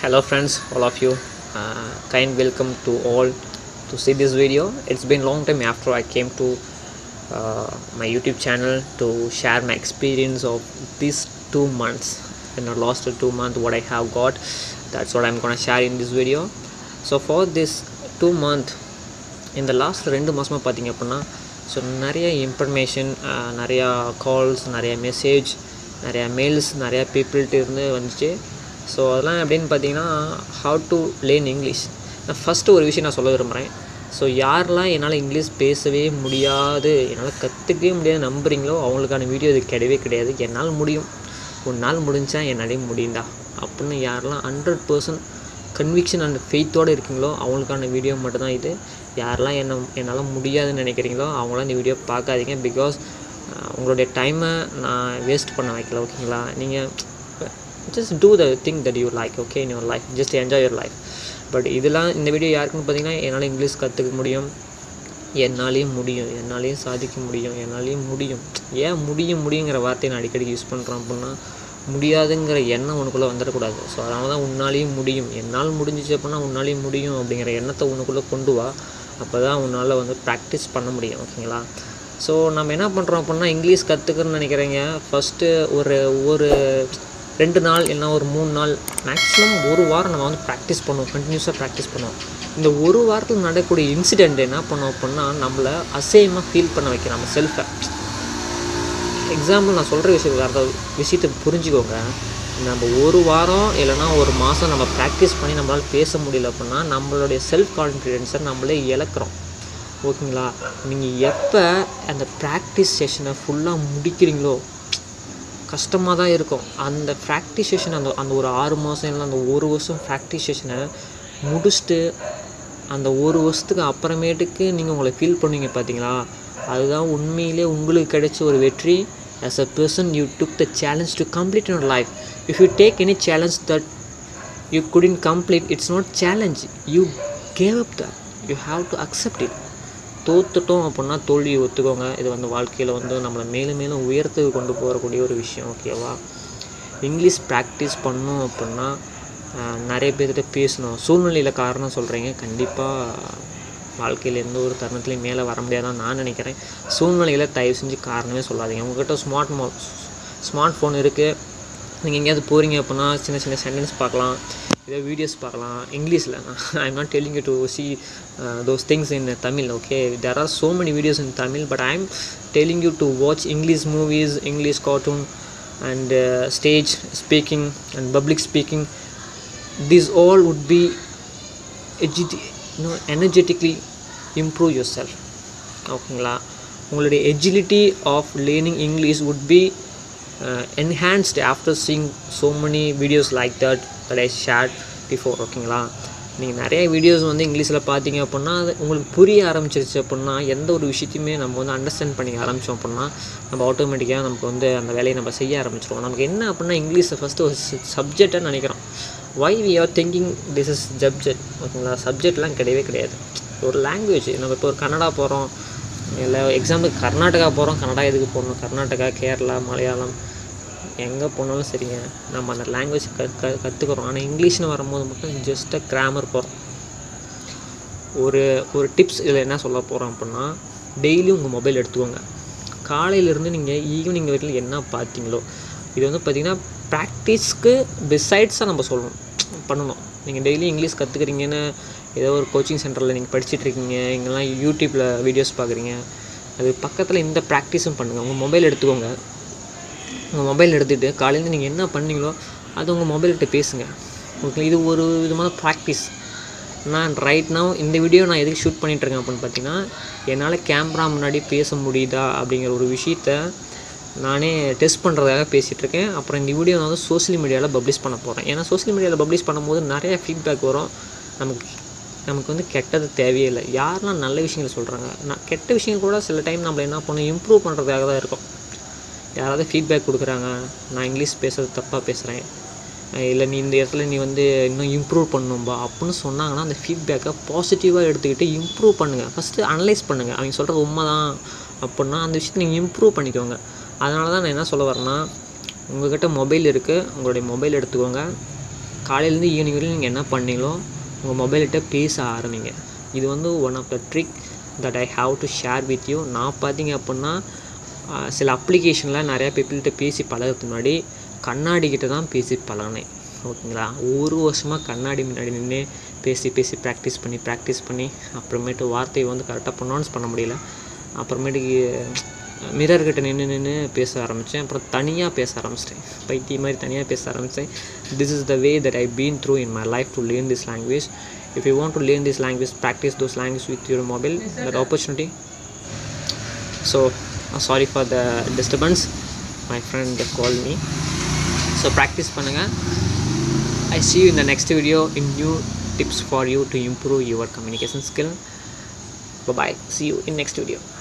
hello friends all of you uh, kind welcome to all to see this video it's been long time after i came to uh, my youtube channel to share my experience of these two months in the last two months what i have got that's what i'm gonna share in this video so for this two month இந்த last ரெண்டு மாதமாக பார்த்தீங்க அப்படின்னா so நிறைய information நிறையா calls நிறைய message நிறையா mails நிறையா பீப்புள்கிட்ட இருந்து வந்துச்சு ஸோ அதெல்லாம் எப்படின்னு பார்த்தீங்கன்னா ஹவு டு லேர்ன் இங்கிலீஷ் நான் ஃபஸ்ட்டு ஒரு விஷயம் நான் சொல்ல விரும்புகிறேன் ஸோ யாரெல்லாம் என்னால் இங்கிலீஷ் பேசவே முடியாது என்னால் கற்றுக்கவே முடியாது நம்புறீங்களோ அவங்களுக்கான வீடியோ இது கிடையவே கிடையாது என்னால் முடியும் ஒரு நாள் முடிஞ்சா என்னாலையும் முடியும்டா அப்படின்னு யாரெல்லாம் ஹண்ட்ரட் பர்சன்ட் கன்விக்ஷன் அண்ட் ஃபெய்த்தோடு இருக்கீங்களோ அவங்களுக்கான வீடியோ மட்டும்தான் இது யாரெல்லாம் என்ன என்னால் முடியாதுன்னு நினைக்கிறீங்களோ அவங்களாம் இந்த வீடியோ பார்க்காதீங்க பிகாஸ் உங்களுடைய டைமை நான் வேஸ்ட் பண்ண வைக்கல ஓகேங்களா நீங்கள் just do the thing that you like okay in your life just enjoy your life but இதெல்லாம் இந்த வீடியோ யாருக்குன்னு பார்த்தீங்கன்னா என்னால் இங்கிலீஷ் கற்றுக்க முடியும் என்னாலேயும் முடியும் என்னாலேயும் சாதிக்க முடியும் என்னாலேயும் முடியும் ஏன் முடியும் முடியுங்கிற வார்த்தையை நான் அடிக்கடி யூஸ் பண்ணுறேன் அப்படின்னா முடியாதுங்கிற எண்ணம் உனக்குள்ளே வந்துடக்கூடாது ஸோ அதனால தான் உன்னாலேயும் முடியும் என்னால் முடிஞ்சிச்சு அப்படின்னா உன்னாலேயும் முடியும் அப்படிங்கிற எண்ணத்தை உனக்குள்ளே கொண்டு வா அப்போ தான் உன்னால் வந்து ப்ராக்டிஸ் பண்ண முடியும் ஓகேங்களா ஸோ நம்ம என்ன பண்ணுறோம் அப்படின்னா இங்கிலீஷ் கற்றுக்கணும்னு நினைக்கிறீங்க ஃபஸ்ட்டு ஒரு ஒரு ரெண்டு நாள் இல்லைனா ஒரு மூணு நாள் மேக்ஸிமம் ஒரு வாரம் நம்ம வந்து ப்ராக்டிஸ் பண்ணுவோம் கண்டினியூஸாக ப்ராக்டிஸ் பண்ணுவோம் இந்த ஒரு வாரத்தில் நடக்கக்கூடிய இன்சிடெண்ட் என்ன பண்ணோம் அப்படின்னா நம்மளை அசேயமாக ஃபீல் பண்ண வைக்க நம்ம செல்ஃபை எக்ஸாம்பிள் நான் சொல்கிற விஷயம் அந்த விஷயத்தை புரிஞ்சுக்கோங்க நம்ம ஒரு வாரம் இல்லைனா ஒரு மாதம் நம்ம ப்ராக்டிஸ் பண்ணி நம்மளால் பேச முடியல அப்படின்னா நம்மளுடைய செல்ஃப் கான்ஃபிடென்ஸை நம்மளே இழக்கிறோம் ஓகேங்களா நீங்கள் எப்போ அந்த ப்ராக்டிஸ் செஷனை ஃபுல்லாக முடிக்கிறீங்களோ கஷ்டமாக தான் இருக்கும் அந்த ப்ராக்டிஸ் செஷன் அந்த அந்த ஒரு ஆறு மாதம் இல்லை அந்த ஒரு வருஷம் ப்ராக்டிஸ் செஷனை முடிச்சுட்டு அந்த ஒரு வருஷத்துக்கு அப்புறமேட்டுக்கு நீங்கள் உங்களை ஃபீல் பண்ணுவீங்க பார்த்தீங்களா அதுதான் உண்மையிலே உங்களுக்கு கிடைச்ச ஒரு வெற்றி as a person you took the challenge to complete your life if you take any challenge that you couldn't complete it's not challenge you gave up the you have to accept it தோத்துட்டோம் அப்படின்னா தோல்வியை ஒத்துக்கோங்க இது வந்து வாழ்க்கையில் வந்து நம்மளை மேலும் மேலும் உயரத்துக்கு கொண்டு போகக்கூடிய ஒரு விஷயம் ஓகேவா இங்கிலீஷ் ப்ராக்டிஸ் பண்ணோம் அப்படின்னா நிறைய பேர்கிட்ட பேசணும் சூழ்நிலையில் காரணம் சொல்கிறீங்க கண்டிப்பாக வாழ்க்கையில் எந்த ஒரு தருணத்துலையும் மேலே வர முடியாதான் நான் நினைக்கிறேன் சூழ்நிலையில் தயவு செஞ்சு காரணமே சொல்லாதீங்க உங்கள்கிட்ட ஸ்மார்ட் மோ ஸ்மார்ட் ஃபோன் இருக்குது நீங்கள் எங்கேயாவது போகிறீங்க அப்படின்னா சின்ன சின்ன சென்டென்ஸ் பார்க்கலாம் ஏதோ வீடியோஸ் பார்க்கலாம் இங்கிலீஷில் I am not telling you to see those things in Tamil okay there are so many videos in Tamil but I am telling you to watch English movies English cartoon and stage speaking and public speaking these all would be edu- you know, energetically improve yourself ஓகேங்களா உங்களுடைய agility of learning English would be enhanced after seeing so many videos like that that I shared before ஓகேங்களா நீங்கள் நிறைய videos வந்து இங்கிலீஷில் பார்த்தீங்க அப்படின்னா அது உங்களுக்கு புரிய ஆரம்பிச்சிருச்சு அப்படின்னா எந்த ஒரு விஷயத்தையுமே நம்ம வந்து அண்டர்ஸ்டாண்ட் பண்ணிக்க ஆரம்பித்தோம் அப்படின்னா நம்ம ஆட்டோமேட்டிக்காக நமக்கு வந்து அந்த வேலையை நம்ம செய்ய ஆரம்பிச்சிருவோம் நமக்கு என்ன அப்படின்னா இங்கிலீஷை ஃபஸ்ட்டு ஒரு சப்ஜெக்டாக நினைக்கிறோம் why we are thinking this is subject ஓகேங்களா சப்ஜெக்ட்லாம் கிடையவே கிடையாது ஒரு லாங்குவேஜ் நம்ம இப்போ ஒரு கன்னடா போகிறோம் இல்லை எக்ஸாம்பிள் கர்நாடகா போகிறோம் கன்னடா எதுக்கு போகணும் கர்நாடகா கேரளா மலையாளம் எங்கே போனாலும் சரிங்க நம்ம அந்த லாங்குவேஜ் க க கற்றுக்குறோம் ஆனால் இங்கிலீஷ்னு வரும்போது மட்டும் ஜஸ்ட்டாக கிராமர் போகிறோம் ஒரு ஒரு டிப்ஸ் இதில் என்ன சொல்ல போகிறோம் அப்படின்னா டெய்லியும் உங்கள் மொபைல் எடுத்துக்கோங்க காலையிலேருந்து நீங்கள் ஈவினிங் வரைக்கும் என்ன பார்த்தீங்களோ இது வந்து பார்த்திங்கன்னா ப்ராக்டிஸ்க்கு பிசைட்ஸாக நம்ம சொல்லணும் பண்ணணும் நீங்கள் டெய்லி இங்கிலீஷ் கற்றுக்குறீங்கன்னு ஏதோ ஒரு கோச்சிங் சென்டரில் நீங்கள் படிச்சுட்ருக்கீங்க இங்கெல்லாம் யூடியூப்பில் வீடியோஸ் பார்க்குறீங்க அது பக்கத்தில் இந்த ப்ராக்டிஸும் பண்ணுங்கள் உங்கள் மொபைல் எடுத்துக்கோங்க உங்கள் மொபைல் எடுத்துகிட்டு காலையில் நீங்கள் என்ன பண்ணீங்களோ அது உங்கள் மொபைல்கிட்ட பேசுங்க ஓகே இது ஒரு விதமான ப்ராக்டிஸ் நான் ரைட் now இந்த வீடியோ நான் எதுக்கு ஷூட் பண்ணிகிட்ருக்கேன் அப்படின்னு பார்த்தீங்கன்னா என்னால் கேமரா முன்னாடி பேச முடியுதா அப்படிங்கிற ஒரு விஷயத்த நானே டெஸ்ட் பண்ணுறதுக்காக பேசிகிட்ருக்கேன் அப்புறம் இந்த வீடியோ நான் வந்து சோஷியல் மீடியாவில் பப்ளிஷ் பண்ண போகிறேன் ஏன்னா சோஷியல் மீடியாவில் பப்ளிஷ் பண்ணும்போது நிறைய ஃபீட்பேக் வரும் நமக்கு நமக்கு வந்து கெட்டது தேவையே இல்லை யாரெல்லாம் நல்ல விஷயங்கள் சொல்கிறாங்க நான் கெட்ட விஷயங்கள் கூட சில டைம் நம்ம என்ன பண்ணோம் இம்ப்ரூவ் பண்ணுறதுக்காக தான் இருக்கும் யாராவது ஃபீட்பேக் கொடுக்குறாங்க நான் இங்கிலீஷ் பேசுறது தப்பாக பேசுகிறேன் இல்லை நீ இந்த இடத்துல நீ வந்து இன்னும் இம்ப்ரூவ் பண்ணணும்பா அப்படின்னு சொன்னாங்கன்னா அந்த ஃபீட்பேக்கை பாசிட்டிவாக எடுத்துக்கிட்டு இம்ப்ரூவ் பண்ணுங்கள் ஃபஸ்ட்டு அனலைஸ் பண்ணுங்கள் அவங்க சொல்கிறது உண்மை தான் அப்படின்னா அந்த விஷயத்தை நீங்கள் இம்ப்ரூவ் பண்ணிக்கோங்க அதனால தான் நான் என்ன சொல்ல வரேன்னா உங்கள்கிட்ட மொபைல் இருக்குது உங்களுடைய மொபைல் எடுத்துக்கோங்க காலையிலேருந்து ஈவினிங் வரையும் நீங்கள் என்ன பண்ணீங்களோ உங்கள் மொபைல்கிட்ட பேச ஆரம்பிங்க இது வந்து one of the trick that I have to share with you நான் பார்த்தீங்க அப்படின்னா ஆஹ், சில அப்ளிகேஷனில் நிறையா பீப்புள்கிட்ட பேசி பழகிறதுக்கு முன்னாடி கண்ணாடி கிட்ட தான் பேசி பழகினேன் ஓகேங்களா ஒரு வருஷமாக கண்ணாடி முன்னாடி நின்று பேசி பேசி ப்ராக்டிஸ் பண்ணி ப்ராக்டிஸ் பண்ணி அப்புறமேட்டு வார்த்தையை வந்து கரெக்டாக ப்ரொனவுன்ஸ் பண்ண முடியல அப்புறமேட்டுக்கு மிரர் கிட்ட நின்று நின்று பேச ஆரம்பித்தேன் அப்புறம் தனியாக பேச ஆரம்பிச்சிட்டேன் பைத்திய மாதிரி தனியாக பேச ஆரம்பித்தேன் this is the way that I been through in my life to learn this language if you want to learn this language practice those language with your mobile that opportunity so sorry for the disturbance my friend call me so practice பண்ணுங்கள் I see you in the next video in new tips for you to improve your communication skill. Bye bye. See you in next video.